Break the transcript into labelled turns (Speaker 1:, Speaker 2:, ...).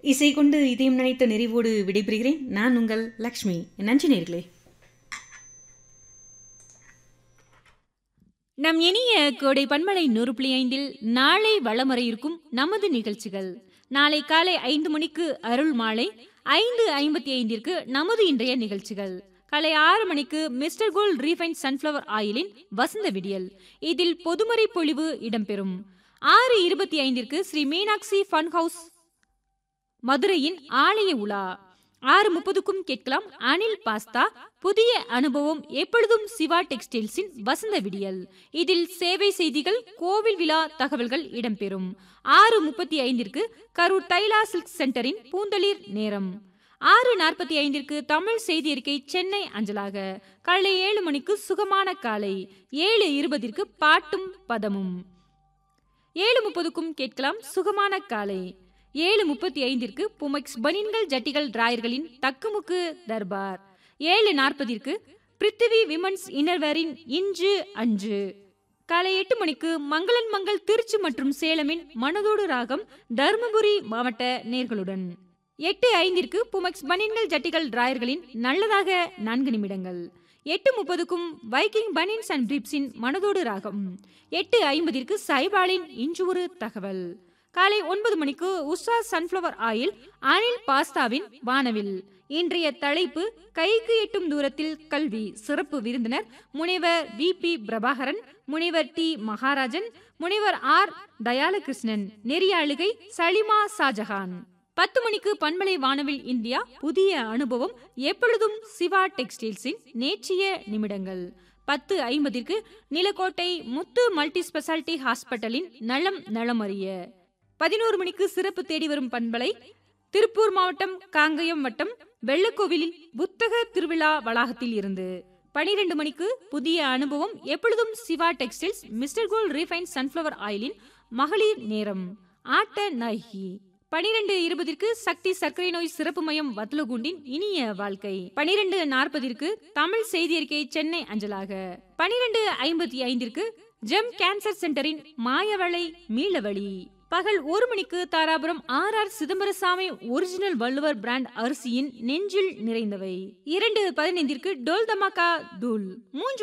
Speaker 1: இசை கொண்டு இதயம் நினைத்த நிறைவோடு விடைபெறுகிறேன் நான் உங்கள் லக்ஷ்மி நன்றி நேர்களே
Speaker 2: நம் இனிய கோடை பன்மலை நூறு புள்ளி ஐந்தில் நாளை வளமர இருக்கும் நமது நிகழ்ச்சிகள் நாளை காலை ஐந்து மணிக்கு அருள் மாலை ஐந்து ஐம்பத்தி ஐந்திற்கு நமது இன்றைய நிகழ்ச்சிகள் காலை ஆறு மணிக்கு மிஸ்டர் கோல்ட் ரீஃபைன் சன்ஃப்ளவர் ஆயிலின் வசந்த விடியல் இதில் பொதுமறை பொழிவு இடம்பெறும் ஆறு இருபத்தி ஐந்திற்கு ஸ்ரீ மீனாட்சி ஃபன் ஹவுஸ் மதுரையின் ஆலய உலா ஆறு முப்பதுக்கும் கேட்கலாம் அனில் பாஸ்தா புதிய அனுபவம் எப்பொழுதும் சிவா டெக்ஸ்டைல்ஸின் வசந்த விடியல் இதில் சேவை செய்திகள் கோவில் விழா தகவல்கள் இடம்பெறும் ஆறு முப்பத்தி ஐந்திற்கு கரூர் தைலா சில்க் சென்டரின் பூந்தளிர் நேரம் ஆறு நாற்பத்தி ஐந்திற்கு தமிழ் செய்தி அறிக்கை சென்னை அஞ்சலாக காலை ஏழு மணிக்கு சுகமான காலை ஏழு இருபதிற்கு பாட்டும் பதமும் ஏழு முப்பதுக்கும் கேட்கலாம் சுகமான காலை ஏழு முப்பத்தி ஐந்திற்கு புமெக்ஸ் பனின்கள் ஜட்டிகள் டிராயர்களின் தக்குமுக்கு தர்பார் ஏழு நாற்பதிற்கு பிருத்திவி விமன்ஸ் இன்னர்வேரின் இன்று அன்று காலை எட்டு மணிக்கு மங்களன் மங்கள் திருச்சி மற்றும் சேலமின் மனதோடு ராகம் தருமபுரி மாவட்ட நேர்களுடன் எட்டு ஐந்திற்கு புமெக்ஸ் பனின்கள் ஜட்டிகள் டிராயர்களின் நல்லதாக நான்கு நிமிடங்கள் எட்டு முப்பதுக்கும் வைக்கிங் பனின்ஸ் அண்ட் பிரிப்ஸின் மனதோடு ராகம் எட்டு ஐம்பதிற்கு சைபாலின் இன்று ஒரு தகவல் காலை ஒன்பது மணிக்கு உஷா சன்ஃப்ளவர் ஆயில் அனில் பாஸ்தாவின் வானவில் இன்றைய தலைப்பு கைக்கு எட்டும் தூரத்தில் கல்வி சிறப்பு விருந்தினர் முனைவர் வி பி பிரபாகரன் முனைவர் டி மகாராஜன் முனைவர் ஆர் தயாலகிருஷ்ணன் நெறியாளுகை சலிமா ஷாஜஹான் பத்து மணிக்கு பண்பலை வானவில் இந்தியா புதிய அனுபவம் எப்பொழுதும் சிவா டெக்ஸ்டைல்ஸின் நேற்றைய நிமிடங்கள் பத்து ஐம்பதிற்கு நிலக்கோட்டை முத்து மல்டி ஸ்பெஷாலிட்டி ஹாஸ்பிட்டலின் நலம் நலமறிய பதினோரு மணிக்கு சிறப்பு தேடி வரும் பண்பலை திருப்பூர் மாவட்டம் காங்கயம் வட்டம் வெள்ளக்கோவிலில் புத்தக திருவிழா வளாகத்தில் இருந்து பனிரெண்டு மணிக்கு புதிய அனுபவம் எப்பொழுதும் Siva textiles mister gold refine sunflower ஆயிலின் மகளிர் நேரம் ஆட்ட நாயகி பனிரெண்டு இருபதிற்கு சக்தி சர்க்கரை நோய் சிறப்பு மையம் வத்லகுண்டின் இனிய வாழ்க்கை பனிரெண்டு நாற்பதிற்கு தமிழ் செய்தி அறிக்கை சென்னை அஞ்சலாக பனிரெண்டு ஐம்பத்தி ஐந்திற்கு ஜெம் கேன்சர் சென்டரின் மாயவளை மீளவழி பகல் ஒரு மணிக்கு Dharapuram R R Chidambarasamy original Valluvar brand அரிசியின் நெஞ்சில் நிறைந்தவை இரண்டு பதினைந்திற்கு டோல் தமாக்கா தூள் மூன்று